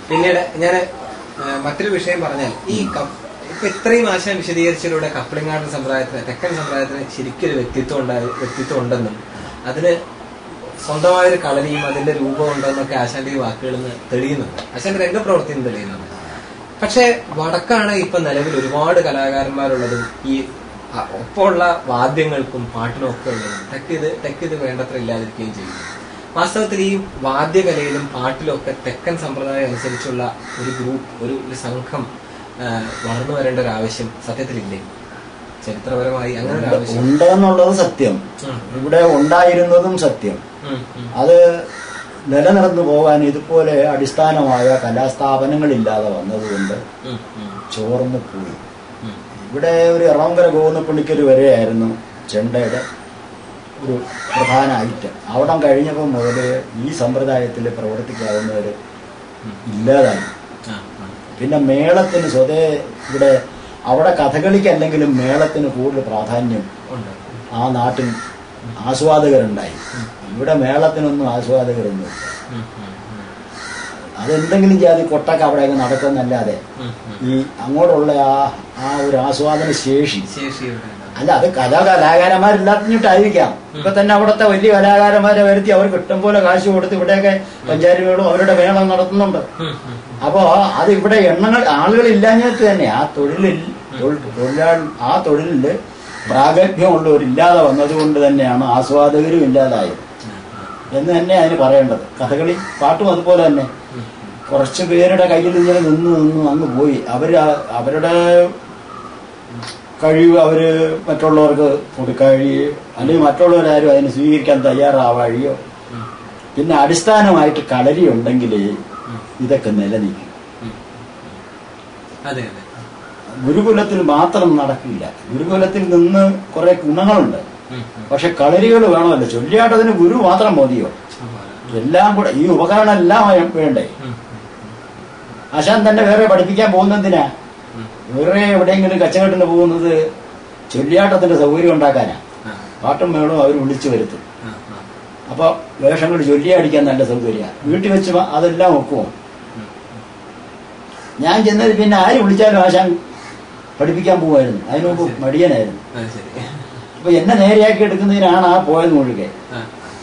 പിന്നീട് ഞാൻ മറ്റൊരു വിഷയം പറഞ്ഞാൽ ഈ ക- ഇപ്പൊ ഇത്രയും ആശയം വിശദീകരിച്ചതിലൂടെ കപ്ലിങ്ങാട് സമ്പ്രദായത്തിന് തെക്കൻ സമ്പ്രദായത്തിന് ശരിക്കും ഒരു വ്യക്തിത്വം ഉണ്ടായി വ്യക്തിത്വം ഉണ്ടെന്നും അതിന് സ്വന്തമായൊരു കളരിയും അതിന്റെ രൂപം ഉണ്ടെന്നൊക്കെ ആശാന്റെ ഈ വാക്കുകളിൽ നിന്ന് തെളിയുന്നുണ്ട് ആശാന്റെ രംഗപ്രവർത്തിയും തെളിയുന്നുണ്ട് പക്ഷേ വടക്കാണ് ഇപ്പൊ നിലവിൽ ഒരുപാട് കലാകാരന്മാരുള്ളതും ഈ അ- ഒപ്പമുള്ള വാദ്യങ്ങൾക്കും പാട്ടിനും ഒക്കെ ഉള്ളതും തെക്ക് ഇത് തെക്ക് ഇത് വേണ്ടത്ര ഇല്ലാതിരിക്കുകയും ചെയ്യുന്നു വാസ്തവത്തിൽ ഈ വാദ്യകലയിലും പാട്ടിലും ഒക്കെ തെക്കൻ സമ്പ്രദായം അനുസരിച്ചുള്ള ഒരു ഗ്രൂപ്പ് ഒരു ഒരു സംഘം ആ, വളർന്നു വരേണ്ട ഒരു ആവശ്യം സത്യത്തിലില്ലേ ചരിത്രപരമായി അങ്ങനെ ഒരു ആവശ്യം ഉണ്ടെന്നുള്ളത് സത്യം ഉം, ഇവിടെ ഉണ്ടായിരുന്നതും സത്യം ഉം, ഉം, അത് നിലനിർന്നു പോകാൻ ഇതുപോലെ അടിസ്ഥാനമായ കലാസ്ഥാപനങ്ങളില്ലാതെ വന്നതുകൊണ്ട് ഉം, ഉം, ചോർന്നു പോയി ഉം. ഇവിടെ ഒരു ഇറവങ്കര ഗോവിന്ദപ്പള്ളിക്കൽ വരെയായിരുന്നു ചെണ്ടയുടെ ഒരു പ്രധാന ഐറ്റം അവിടം കഴിഞ്ഞപ്പോൾ മുതൽ ഈ സമ്പ്രദായത്തിൽ പ്രവർത്തിക്കാവുന്നവർ ഇല്ലാതായി ആ, ആ. പിന്നെ മേളത്തിന് സ്വതേ ഇവിടെ അവിടെ കഥകളിക്കല്ലെങ്കിലും മേളത്തിന് കൂടുതൽ പ്രാധാന്യം ഉണ്ട് ആ നാട്ടിൽ ആസ്വാദകരുണ്ടായി ഇവിടെ മേളത്തിനൊന്നും ആസ്വാദകരൊന്നും ഇല്ല. ഉം, ഉം, ഉം, അതെന്തെങ്കിലും ജാതി കൊട്ടൊക്കെ അവിടെയൊക്കെ നടക്കുന്നല്ലാതെ ഉം, ഉം. ഈ അങ്ങോട്ടുള്ള ആ ആ ഒരു ആസ്വാദന ശേഷി ശേഷിയുടെ ഉണ്ട്. അല്ല അത് കലാ കലാകാരന്മാരില്ലാത്തിട്ടായിരിക്കാം ഇപ്പൊ തന്നെ അവിടുത്തെ വലിയ കലാകാരന്മാരെ വരുത്തി അവർക്ക് ഇഷ്ടം പോലെ കാശ് കൊടുത്ത് ഇവിടെയൊക്കെ പഞ്ചാരികളും അവരുടെ മേളം നടത്തുന്നുണ്ട് ഉം, ഉം, അപ്പോ അത് ഇവിടെ എണ്ണങ്ങൾ ആളുകൾ ഇല്ലാഞ്ഞിട്ട് തന്നെ ആ തൊഴിലിൽ തൊഴിൽ- തൊഴിലാൾ ആ തൊഴിലില് പ്രാഗൽഭ്യമുള്ളവരില്ലാതെ വന്നതുകൊണ്ട് തന്നെയാണ് ആസ്വാദകരും ഇല്ലാതായത് എന്ന് തന്നെ അതിന് പറയേണ്ടത് കഥകളി പാട്ടും അതുപോലെ തന്നെ കുറച്ച് പേരുടെ കയ്യിൽ ഇങ്ങനെ നിന്ന് നിന്ന് അങ്ങ് പോയി അവര് ആ- അവരുടെ കഴിവ് അവര് മറ്റുള്ളവർക്ക് കൊടുക്കുകയോ അല്ലെങ്കിൽ മറ്റുള്ളവരാരും അതിനെ സ്വീകരിക്കാൻ തയ്യാറാവുകയോ പിന്നെ അടിസ്ഥാനമായിട്ട് കളരി ഉണ്ടെങ്കിൽ ഇതൊക്കെ നിലനിൽക്കും അതെ അതെ ഗുരുകുലത്തിൽ മാത്രം നടക്കില്ല ഗുരുകുലത്തിൽ നിന്ന് കുറെ ഗുണങ്ങളുണ്ട് ഉം, ഉം. പക്ഷെ കളരികൾ വേണമല്ലോ ചൊല്ലിയാട്ടത്തിന് ഗുരു മാത്രം മതിയോ എല്ലാം കൂടെ ഈ ഉപകരണം എല്ലാം വേണ്ടേ ഉം, ആശാൻ തന്നെ വേറെ പഠിപ്പിക്കാൻ പോകുന്നതിനാ ഉം. വേറെ എവിടെയെങ്കിലും കച്ചകെട്ടിന് പോകുന്നത് ചൊല്ലിയാട്ടത്തിന്റെ സൗകര്യം ഉണ്ടാക്കാനാ ആ, പാട്ടും മേളവും അവർ വിളിച്ചു വരുത്തും ആ, ആ. അപ്പൊ വേഷങ്ങൾ ചൊല്ലിയടിക്കാൻ നല്ല സൗകര്യമാണ് വീട്ടിൽ വെച്ച് മ- അതെല്ലാം ഒക്കുമോ ഞാൻ ചെന്നത് പിന്നെ ആര് വിളിച്ചാലും ആശാൻ പഠിപ്പിക്കാൻ പോവായിരുന്നു അതിനു മുമ്പ് മടിയനായിരുന്നു അത് ശരി അപ്പൊ എന്നെ നേരെയാക്കി എടുക്കുന്നതിനാണ് ആ പോയത് മുഴുകെ ആ.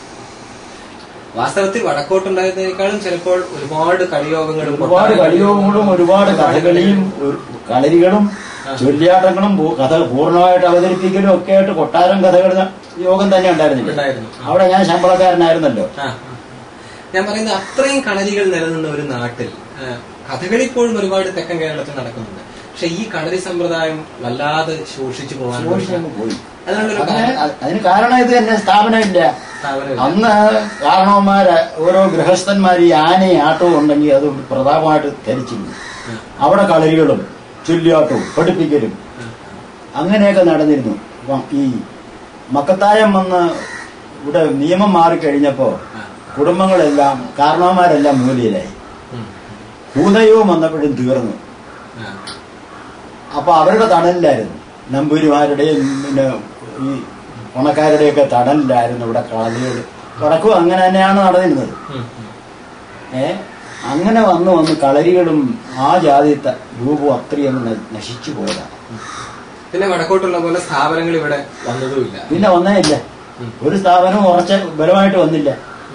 വാസ്തവത്തിൽ വടക്കോട്ടുണ്ടായിരുന്നതിനേക്കാളും ചിലപ്പോൾ ഒരുപാട് കളിയോഗങ്ങളും ഒരുപാട് കളിയോഗങ്ങളും ഒരുപാട് കഥകളിയും ഒരു- കളരികളും ചൊല്ലിയാട്ടങ്ങളും പൂ- കഥ പൂർണ്ണമായിട്ട് അവതരിപ്പിക്കലും ഒക്കെ ആയിട്ട് കൊട്ടാരം കഥകൾ യോഗം തന്നെ ഉണ്ടായിരുന്നില്ല ഉണ്ടായിരുന്നു. അവിടെ ഞാൻ ശമ്പളക്കാരനായിരുന്നല്ലോ ആ, ആ. ഞാൻ പറയുന്നത് അത്രയും കളരികൾ നിലനിന്ന ഒരു നാട്ടിൽ ആ, കഥകളി ഇപ്പോഴും ഒരുപാട് തെക്കൻ കേരളത്തിൽ നടക്കുന്നുണ്ട് പക്ഷെ ഈ കളരി സമ്പ്രദായം വല്ലാതെ ശോഷിച്ചു പോകാൻ ശോഷിച്ചങ്ങ് പോയി അതിനുള്ളൊരു അതിന് കാരണം അതിന് കാരണം ഇത് തന്നെ സ്ഥാപനമില്ല സ്ഥാപനമില്ല. അന്ന് കാരണവന്മാര് ഓരോ ഗൃഹസ്ഥന്മാർ ഈ ആനയും ആട്ടവും ഉണ്ടെങ്കിൽ അത് പ്രതാപമായിട്ട് ധരിച്ചിരുന്നു അവിടെ കളരികളും ചൊല്ലിയാട്ടവും പഠിപ്പിക്കലും അങ്ങനെയൊക്കെ നടന്നിരുന്നു അപ്പം ഈ മക്കത്തായം വന്ന് ഇവിടെ നിയമം മാറിക്കഴിഞ്ഞപ്പോ കുടുംബങ്ങളെല്ലാം കാരണവന്മാരെല്ലാം മൂലയിലായി ഉം. ഭൂതയവും വന്നപ്പോഴും തീർന്നു ആ. അപ്പൊ അവരുടെ തണലിലായിരുന്നു നമ്പൂരിമാരുടെയും പിന്നെ ഈ ഉണക്കാരുടെയൊക്കെ തണലിലായിരുന്നു ഇവിടെ കളരികൾ വടക്കും അങ്ങനെ തന്നെയാണ് നടന്നിരുന്നത് ഉം, ഉം. ഏ അങ്ങനെ വന്ന് വന്ന് കളരികളും ആ ജാതിത്തെ രൂപവും അത്രയും അങ്ങ് ന- നശിച്ചു പോയതാണ് പിന്നെ വടക്കോട്ടുള്ള പോലെ സ്ഥാപനങ്ങൾ ഇവിടെ വന്നതുമില്ല പിന്നെ വന്നേ ഇല്ല ഒരു സ്ഥാപനവും ഉറച്ച ബലമായിട്ട് വന്നില്ല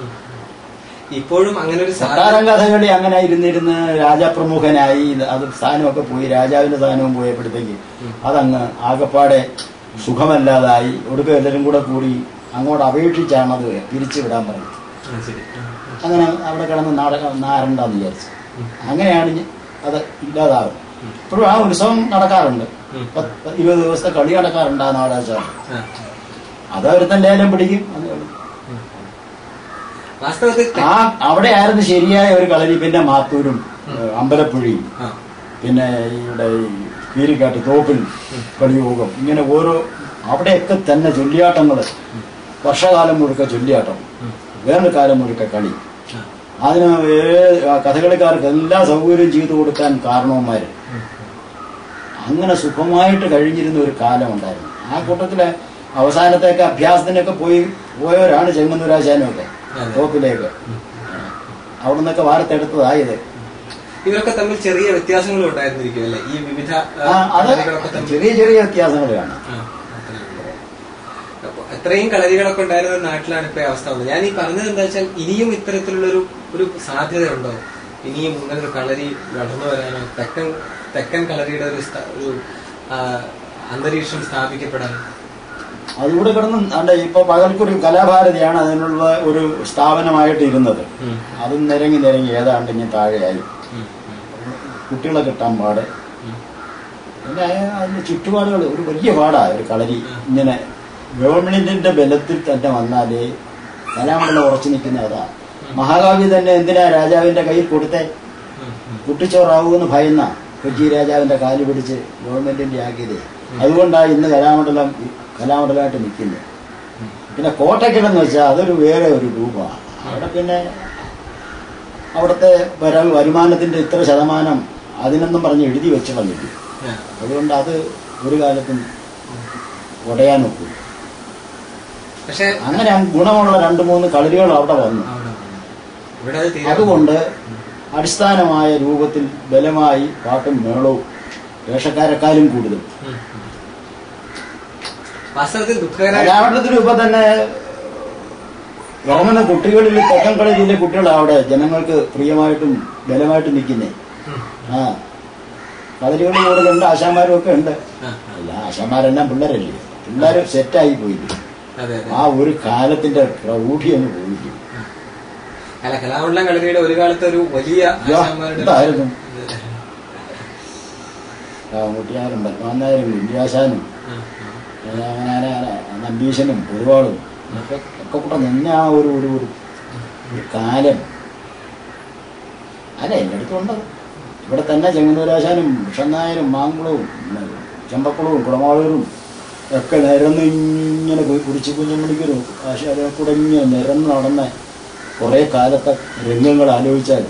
ഇപ്പോഴും അങ്ങനെ ഒരു സാഹചര്യം കൊട്ടാരം കഥകളി അങ്ങനെ ഇരുന്നിരുന്ന് രാജപ്രമുഖനായി അത് സ്ഥാനമൊക്കെ പോയി രാജാവിന്റെ സ്ഥാനവും പോയപ്പോഴത്തേക്ക് അതങ്ങ് ആകപ്പാടെ സുഖമല്ലാതായി ഒടുക്കം എല്ലാവരും കൂടെ കൂടി അങ്ങോട്ട് അപേക്ഷിച്ചാണ് അത് പിരിച്ചുവിടാൻ പറഞ്ഞത് ആ, ശരി അങ്ങനെ അവിടെ കിടന്ന് നാടകം നാരണ്ടെന്ന് വിചാരിച്ചു അങ്ങനെയാണ് ഇനി അത് ഇല്ലാതാവും ഇപ്പോഴും ആ ഉത്സവം നടക്കാറുണ്ട് പത്ത് പത്ത് ഇരുപത് ദിവസത്തെ കളി നടക്കാറുണ്ട് ആ നാടാചാരം ആ. അത് ഒരുത്തൻ ലേലം പിടിക്കും അതേ ഉള്ളൂ. വാസ്തവത്തിൽ തെ- ആ അവിടെ ആയിരുന്നു ശരിയായ ഒരു കളരി പിന്നെ മാത്തൂരും ഏഹ്, അമ്പലപ്പുഴയും ആ. പിന്നെ ഇവിടെ ഈ കീരിക്കാട്ട് തോപ്പിൽ കളിയോഗം ഇങ്ങനെ ഓരോ അവിടെയൊക്കെ തന്നെ ചൊല്ലിയാട്ടങ്ങൾ വർഷകാലം മുഴുക്ക ചൊല്ലിയാട്ടം വേനൽക്കാലം മുഴുക്ക കളി ആ. അതിന് ഏ- ആ കഥകളിക്കാർക്ക് എല്ലാ സൗകര്യവും ചെയ്തു കൊടുക്കാൻ കാരണവന്മാര് അങ്ങനെ സുഖമായിട്ട് കഴിഞ്ഞിരുന്ന ഒരു കാലം ഉണ്ടായിരുന്നു ആ കൂട്ടത്തിലെ അവസാനത്തേക്ക് അഭ്യാസത്തിനൊക്കെ പോയി പോയവരാണ് ചെങ്ങന്നൂരാശാനും ഒക്കെ അതെ. തോപ്പിലേക്ക് അവിടെ നിന്നൊക്കെ വാർത്തെടുത്തതായത് ഇവരൊക്കെ തമ്മിൽ ചെറിയ വ്യത്യാസങ്ങളും ഉണ്ടായിരുന്നിരിക്കും അല്ലേ ഈ വിവിധ ആ, ആ, അത് കളരികളൊക്കെ തമ്മിൽ ചെറിയ ചെറിയ വ്യത്യാസങ്ങൾ കാണാം ആ, അത്രേ ഉള്ളൂ. അപ്പൊ അത്രയും കളരികളൊക്കെ ഉണ്ടായിരുന്ന ഒരു നാട്ടിലാണ് ഇപ്പൊ ഈ അവസ്ഥ വന്നത് ഞാൻ ഈ പറഞ്ഞത് എന്താ വെച്ചാൽ ഇനിയും ഇത്തരത്തിലുള്ളൊരു ഒരു സാധ്യതയുണ്ടോ ഇനിയും ഇങ്ങനെ ഒരു കളരി വളർന്നു വരാനോ തെക്കൻ തെക്കൻ കളരിയുടെ ഒരു സ്ഥാ- ഒരു ആ, അന്തരീക്ഷം സ്ഥാപിക്കപ്പെടാനോ അതുകൂടെ കിടന്ന് അണ്ട ഇപ്പൊ പകൽക്കൊരു കലാഭാരതിയാണ് അതിനുള്ള ഒരു സ്ഥാപനമായിട്ട് ഇരുന്നത് ഉം. അതും നിരങ്ങി നിരങ്ങി ഏതാണ്ട് ഇനി താഴെയായി ഉം, കുട്ടികളെ കിട്ടാൻ പാട് ഉം, പിന്നെ അതിന്റെ ചുറ്റുപാടുകൾ ഒരു വലിയ പാടാ ഒരു കളരി ഇങ്ങനെ ഗവൺമെന്റിന്റെ ബലത്തിൽ തന്നെ വന്നാലേ കലാമണ്ഡലം ഉറച്ചു നിൽക്കുന്ന അതാ മഹാകാവ്യ തന്നെ എന്തിനാ രാജാവിന്റെ കയ്യിൽ കൊടുത്തേ ഉം, ഉം. കുട്ടിച്ചോറാവുമെന്ന് ഭയന്ന കൊച്ചി രാജാവിന്റെ കാല് പിടിച്ച് ഗവൺമെന്റിന്റെ ആക്കിയത് അതുകൊണ്ടാണ് ഇന്ന് കലാമണ്ഡലം കലാമണ്ഡലമായിട്ട് നിൽക്കുന്നത് പിന്നെ കോട്ടയ്ക്കിടെന്ന് വെച്ചാൽ അതൊരു വേറെ ഒരു രൂപമാണ് അവിടെ പിന്നെ അവിടുത്തെ വര വരുമാനത്തിന്റെ ഇത്ര ശതമാനം അതിനൊന്നും പറഞ്ഞ് എഴുതി വെച്ച് വന്നില്ല ആ, അതുകൊണ്ട് അത് ഒരു കാലത്തും ഉടയാനൊക്കും പക്ഷെ അങ്ങനെ ഗുണമുള്ള രണ്ട് മൂന്ന് കളരികൾ അവിടെ വന്നു അവിടെ വന്നു. ഇവിടെ അത് തീരെ അതുകൊണ്ട് അടിസ്ഥാനമായ രൂപത്തിൽ ബലമായി പാട്ടും മേളവും വേഷക്കാരെക്കാളും കൂടുതൽ ഉം, ഉം. വാസ്തവത്തിൽ ദുഃഖകരമായ കലാമണ്ഡലത്തിന് ഇപ്പൊ തന്നെ ഇറങ്ങുന്ന കുട്ടികളിൽ തെക്കൻ കളരിയിലെ കുട്ടികളാണ് അവിടെ ജനങ്ങൾക്ക് പ്രിയമായിട്ടും ബലമായിട്ടും നിൽക്കുന്നേ ഉം. ആ കളരികൾ കൂടുതലുണ്ട് ആശാന്മാരും ഒക്കെ ഉണ്ട് ആ, ആ. അല്ല ആശാന്മാരെല്ലാം പിള്ളേരല്ലേ പിള്ളേർ സെറ്റായി പോയില്ലേ അതെ അതെ ആ ഒരു കാലത്തിന്റെ പ്രൗഢി അങ്ങ് പോയില്ലേ അല്ല കലാമണ്ഡലം കളരിയുടെ ഒരു കാലത്ത് ഒരു വലിയ യ്യോ, ആശാന്മാരുടെ എന്തായിരുന്നു മുട്ടിയാരും പത്മാനായരും വിദ്യാശാനും ഉം, ഉം. അങ്ങനെ നമ്പീശനും ഒരുപാടും ഒക്കെ ഒക്കെ കൂടെ നിന്ന ആ ഒരു ഒരു ഒരു ഒരു കാലം അല്ല എല്ലായിടത്തും ഉണ്ടത് ഇവിടെ തന്നെ ചെങ്ങന്നൂരാശാനും വിഷന്നായരും മാങ്കുളവും പിന്നെ ചെമ്പക്കുളവും കുടമാളൂരും ഒക്കെ നിരന്ന് ഇങ്ങനെ പോയി കുടിച്ച് കുഞ്ഞുമണിക്കരും ആശാരെ കൂടെ ഇങ്ങനെ നിരന്ന് നടന്ന കുറേ കാലത്തെ രംഗങ്ങൾ ആലോചിച്ചാൽ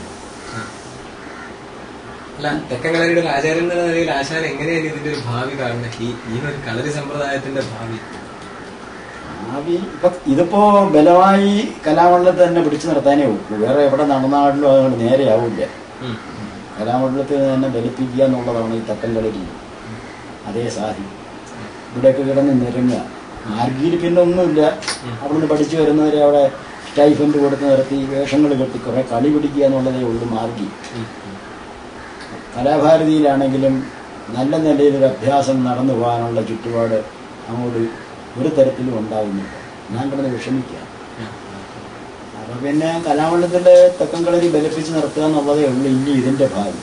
അല്ല തെക്കൻ കളരിയുടെ ഒരു ആചാര്യൻ എന്ന നിലയിൽ ആശാൻ എങ്ങനെയാണ് ഇതിന്റെ ഒരു ഭാവി കാണുന്നത് ഈ ഈ ഒരു കളരി സമ്പ്രദായത്തിന്റെ ഭാവി ഭാവി ഇപ്പൊ ഇതിപ്പോ ബലമായി കലാമണ്ഡലത്തെ തന്നെ പിടിച്ചു നിർത്താനേ ഉള്ളൂ വേറെ എവിടെ നടന്നാലും അതുകൊണ്ട് നേരെയാവില്ല ഉം. കലാമണ്ഡലത്തിൽ തന്നെ ബലിപ്പിക്കുക എന്നുള്ളതാണ് ഈ തക്കൻ കളരി അതേ സാധി ഇവിടെയൊക്കെ കിടന്ന് നിരങ്ങുക മാർഗിയിൽ പിന്നെ ഒന്നുമില്ല അവിടുന്ന് പഠിച്ചു വരുന്നവരെ അവിടെ സ്റ്റൈഫൻഡ് കൊടുത്ത് നിർത്തി വേഷങ്ങൾ കെട്ടി കുറെ കളി പിടിക്കുക എന്നുള്ളതേ ഉള്ളൂ മാർഗി ഉം, ഉം. കലാഭാരതിയിലാണെങ്കിലും നല്ല നിലയിലൊരു അഭ്യാസം നടന്നു പോകാനുള്ള ചുറ്റുപാട് അങ്ങോട്ട് ഒരു തരത്തിലും ഉണ്ടാകുന്നില്ല ഞാൻ കിടന്ന് വിഷമിക്കുക അപ്പൊ പിന്നെ കലാമണ്ഡലത്തിന്റെ തെക്കൻ കളരി ബലിപ്പിച്ച് നിർത്തുക എന്നുള്ളതേ ഉള്ളൂ ഇനി ഇതിന്റെ ഭാവി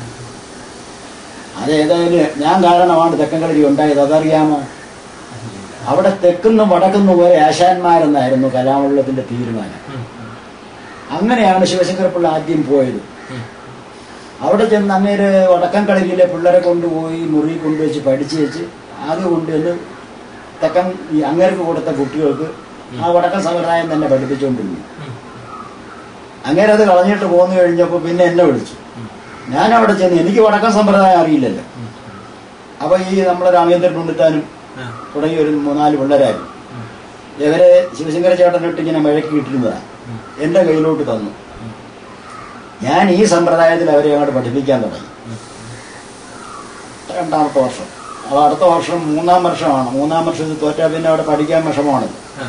അതേതായാലും ഞാൻ കാരണമാണ് തെക്കൻ കളരി ഉണ്ടായത് അതറിയാമോ അവിടെ തെക്കുന്നും വടക്കുന്നും പോയ ആശാന്മാരെന്നായിരുന്നു കലാമണ്ഡലത്തിന്റെ തീരുമാനം ഉം, അങ്ങനെയാണ് ശിവശങ്കരപ്പിള്ള ആദ്യം പോയത് ഉം. അവിടെ ചെന്ന് അങ്ങേര് വടക്കൻ കളരിയിലെ പിള്ളേരെ കൊണ്ടുപോയി മുറി കൊണ്ടുവച്ച് പഠിച്ചു വെച്ച് അത് കൊണ്ടുവന്ന് തെക്കൻ ഈ അങ്ങേർക്ക് കൊടുത്ത കുട്ടികൾക്ക് ആ വടക്കൻ സമ്പ്രദായം തന്നെ പഠിപ്പിച്ചുകൊണ്ടിരുന്നു ഉം. അങ്ങേരത് കളഞ്ഞിട്ട് പോന്നു കഴിഞ്ഞപ്പോൾ പിന്നെ എന്നെ വിളിച്ചു ഞാൻ അവിടെ ചെന്ന് എനിക്ക് വടക്കൻ സമ്പ്രദായം അറിയില്ലല്ലോ ഉം. അപ്പൊ ഈ നമ്മളെ രാമേന്ദ്രൻ ഉണ്ണിത്താനും ആ. തുടങ്ങിയ ഒരു മൂന്നാല് പിള്ളേരായിരുന്നു ഉം. ഇവരെ ശിവശങ്കര ചേട്ടനിട്ട് ഇങ്ങനെ മഴക്കി ഇട്ടിരുന്നതാണ് ഉം. എന്റെ കയ്യിലോട്ട് തന്നു ഉം. ഞാൻ ഈ സമ്പ്രദായത്തിൽ അവരെ അങ്ങോട്ട് പഠിപ്പിക്കാൻ തുടങ്ങി ഉം. രണ്ടാമത്തെ വർഷം അത് അടുത്ത വർഷം മൂന്നാം വർഷമാണ് മൂന്നാം വർഷത്തിൽ തോറ്റാൽ പിന്നെ അവിടെ പഠിക്കാൻ വിഷമമാണ് ആ.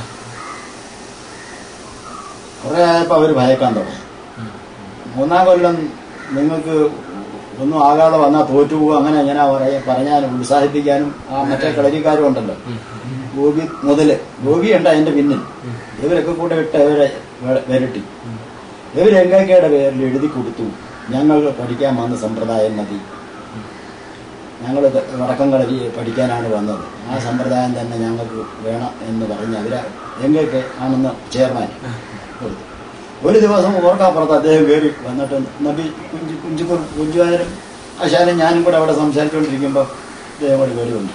കുറെ ആയപ്പോൾ അവർ ഭയക്കാൻ തുടങ്ങി ഉം. മൂന്നാം കൊല്ലം നിങ്ങൾക്ക് ഒന്നും ആകാതെ വന്നാൽ തോറ്റുപോകും അങ്ങനെ എങ്ങനെ പറയാ പറഞ്ഞാലും ഉത്സാഹിപ്പിക്കാനും ആ മറ്റേ കളരിക്കാരും ഉണ്ടല്ലോ ഉം. ഗോപി മുതല് ഗോപി ഉണ്ട് അതിന്റെ പിന്നിൽ ഉം. ഇവരൊക്കെ കൂടെ ഇട്ട് ഇവരെ വെ- വിരട്ടി ഉം. ഇവരെങ്കയ്ക്കയുടെ പേരിൽ എഴുതി കൊടുത്തു ഞങ്ങൾ പഠിക്കാൻ വന്ന സമ്പ്രദായം മതി ഞങ്ങൾ വടക്കം കളരി പഠിക്കാനാണ് വന്നത് ആ സമ്പ്രദായം തന്നെ ഞങ്ങൾക്ക് വേണം എന്ന് പറഞ്ഞ് അവര് എങ്കയ്ക്ക് ആണെന്ന് ചെയർമാൻ കൊടുത്തു ഒരു ദിവസം ഓർക്കാപ്പുറത്ത് അദ്ദേഹം കയറി വന്നിട്ട് നബി കുഞ്ചു കുഞ്ചു കുഞ്ചുവാരും ആശാനും ഞാനും കൂടെ അവിടെ സംസാരിച്ചുകൊണ്ടിരിക്കുമ്പോൾ അദ്ദേഹം കൂടെ കയറി വന്നു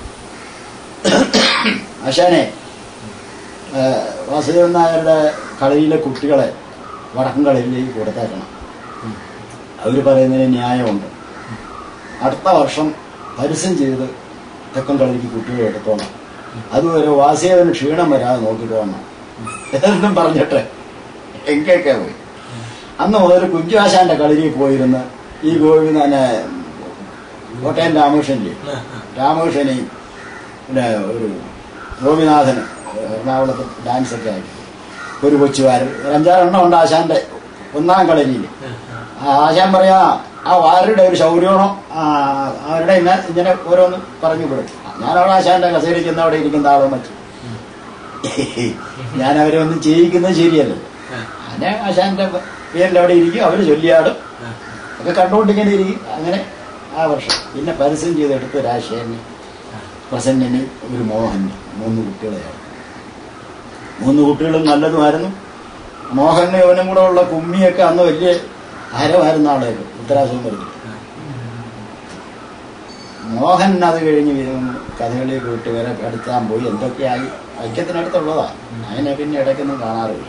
ആശാനെ ആ, വാസുദേവൻ നായരുടെ കളരിയിലെ കുട്ടികളെ വടക്കൻ കളരിയിലേക്ക് കൊടുത്തേക്കണം ഉം. അവർ പറയുന്നതിന് ന്യായമുണ്ട് അടുത്ത വർഷം പരസ്യം ചെയ്ത് തെക്കൻ കളരിക്ക് കുട്ടികളെ എടുത്തോണം അതുവരെ വാസുദേവന് ക്ഷീണം വരാതെ നോക്കിക്കോണം എന്നും പറഞ്ഞിട്ട് എങ്കേക്കെ പോയി അന്ന് മുതൽ കുഞ്ചാശാന്റെ കളരിയിൽ പോയിരുന്ന് ഈ ഗോപി തന്നെ കോട്ടയം രാമകൃഷ്ണനില്ലേ ആ, ആ. രാമകൃഷ്ണനെയും പിന്നെ ഒരു ഗോപിനാഥനും എറണാകുളത്ത് ഡാൻസ് ഒക്കെ ആയിട്ട് ഒരു കൊച്ചുകാരൻ ഒരു അഞ്ചാറെണ്ണം ഉണ്ട് ആശാന്റെ ഒന്നാം കളരിയിൽ ആ ആശാൻ പറയാ ആ ആരുടെ ഒരു ശൗര്യമാണോ ആ, അവരുടെ ഇങ്ങനെ ഇങ്ങനെ ഓരോന്ന് പറഞ്ഞു വിടും ഞാൻ അവിടെ ആശാന്റെ കസേരയിൽ ചെന്ന് അവിടെ ഇരിക്കുന്ന ആളെ മറ്റു ഞാൻ അവരെ ഒന്നും ചെയ്യിക്കുന്നത് ശരിയല്ല ആ, ഞാൻ ആശാന്റെ പേരിൽ അവിടെ ഇരിക്കും അവര് ചൊല്ലിയാടും ആ. ഒക്കെ കണ്ടുകൊണ്ടിങ്ങനെ ഇരിക്കും അങ്ങനെ ആ വർഷം പിന്നെ പരസ്യം ചെയ്തെടുത്ത് രാജശേഖരന് പ്രസന്നന് ഒരു മോഹന് മൂന്ന് കുട്ടികളെയാണ് മൂന്ന് കുട്ടികളും നല്ലതുമായിരുന്നു മോഹന് ഇവനും കൂടെ ഉള്ള കുമ്മിയൊക്കെ അന്ന് വലിയ ഹരമായിരുന്ന ആളായിരുന്നു ഉത്തരാശം വരുന്നത് മോഹൻ അത് കഴിഞ്ഞ് വരും കഥകളിയൊക്കെ വിട്ട് വരെ പഠിത്താൻ പോയി എന്തൊക്കെയായി ഐക്യത്തിനടുത്തുള്ളതാ അതിനെ പിന്നെ ഇടയ്ക്കൊന്നും കാണാറില്ല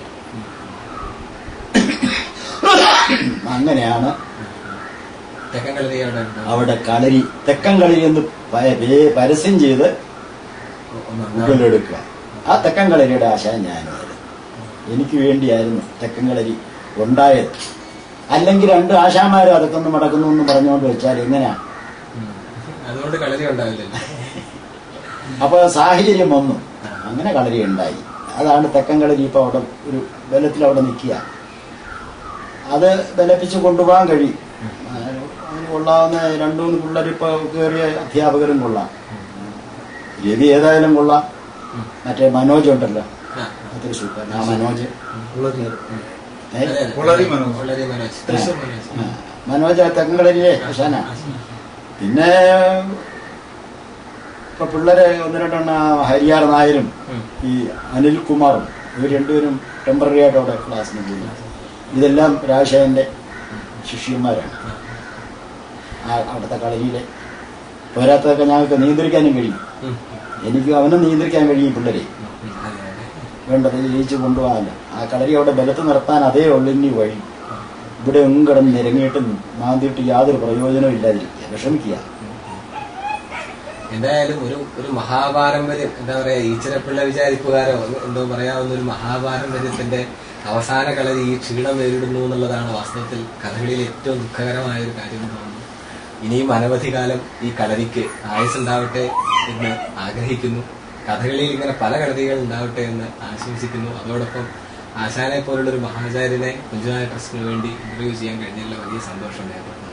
അങ്ങനെയാണ് തെക്കൻ കളരി അവിടെ ഉണ്ടാവും. അവിടെ കളരി തെക്കൻ കളരി എന്ന് പ- പേ- പരസ്യം ചെയ്ത് ഒന്ന് ഉടലെടുക്കുക ആ തെക്കൻ കളരിയുടെ ആശാൻ ഞാനായിരുന്നു എനിക്ക് വേണ്ടിയായിരുന്നു തെക്കൻ കളരി ഉണ്ടായത് അല്ലെങ്കിൽ രണ്ട് ആശാന്മാരും അതൊക്കെ ഒന്ന് മടക്കുന്നു എന്ന് പറഞ്ഞുകൊണ്ട് വെച്ചാൽ എങ്ങനെയാ ഉം. അതുകൊണ്ട് കളരി ഉണ്ടാവില്ലല്ലോ അപ്പൊ സാഹചര്യം വന്നു അങ്ങനെ കളരി ഉണ്ടായി അതാണ് തെക്കൻ കളരി ഇപ്പൊ അവിടെ ഒരു ബലത്തിൽ അവിടെ നിൽക്കുക അത് ബലപ്പിച്ച് കൊണ്ടുപോകാൻ കഴിയും അതിന് അതിന് കൊള്ളാവുന്ന രണ്ടു മൂന്ന് പിള്ളേർ ഇപ്പൊ കയറിയ അധ്യാപകരും കൊള്ളാം രവി ഏതായാലും കൊള്ളാം മറ്റേ മനോജ് ഉണ്ടല്ലോ ആ, ആ. അതൊരു സൂപ്പർ ആ മനോജ് ഉള്ളത് ഏ? അതെ, അതെ. വളരെ മനോജ്. വളരെ മനോജ് തൃശ്ശൂർ മനോജ് ആ, മനോജ് തെക്കൻകളരിയിലെ ഹസാന പിന്നെ ഇപ്പൊ പിള്ളേരെ ഒന്ന് രണ്ടെണ്ണ ഹരിയാർ നായരും ഉം. ഈ അനിൽകുമാറും ഇവർ രണ്ടുപേരും ടെമ്പററി ആയിട്ട് അവിടെ ക്ലാസ്സിന് പോകുന്നു ഇതെല്ലാം രാജശേഖരന്റെ ശിഷ്യന്മാരാണ് ആ അവിടുത്തെ കളരിയിലെ പോരാത്തതൊക്കെ ഞങ്ങൾക്ക് നിയന്ത്രിക്കാനും കഴിയും ഉം. എനിക്ക് അവനെ നിയന്ത്രിക്കാൻ കഴിയും പിള്ളേരെ ഉം. ഉം. അതെ, അതെ. വേണ്ടത് ജയിച്ചു കൊണ്ടുപോകാനല്ല ആ കളരി അവിടെ ബലത്ത് നിർത്താൻ അതേ ഉള്ളിനി വഴി ഇവിടെ ഒന്നും കിടന്ന് നിരങ്ങിയിട്ടും മാന്തിയിട്ട് യാതൊരു പ്രയോജനവും ഇല്ലാതിരിക്കുക വിഷമിക്കുക എന്തായാലും ഒരു ഒരു മഹാപാരമ്പര്യം എന്താ പറയാ ഈശ്വരപ്പിള്ള വിചാരിപ്പുകാരോ എന്തോ പറയാവുന്ന ഒരു മഹാപാരമ്പര്യത്തിന്റെ അവസാന കളരി ഈ ക്ഷീണം നേരിടുന്നു എന്നുള്ളതാണ് വാസ്തവത്തിൽ കഥകളിയിൽ ഏറ്റവും ദുഃഖകരമായ ഒരു കാര്യം എന്ന് തോന്നുന്നു ഇനിയും അനവധി കാലം ഈ കളരിക്ക് ആയുസ്സുണ്ടാവട്ടെ എന്ന് ആഗ്രഹിക്കുന്നു കഥകളിയിൽ ഇങ്ങനെ പല കളരികൾ ഉണ്ടാവട്ടെ എന്ന് ആശംസിക്കുന്നു അതോടൊപ്പം ആശാനെ പോലുള്ള ഒരു മഹാചാര്യനെ കുഞ്ചുനായ ട്രസ്റ്റിന് വേണ്ടി ഇന്റർവ്യൂ ചെയ്യാൻ കഴിഞ്ഞതിൽ വലിയ സന്തോഷമുണ്ടായിരുന്നു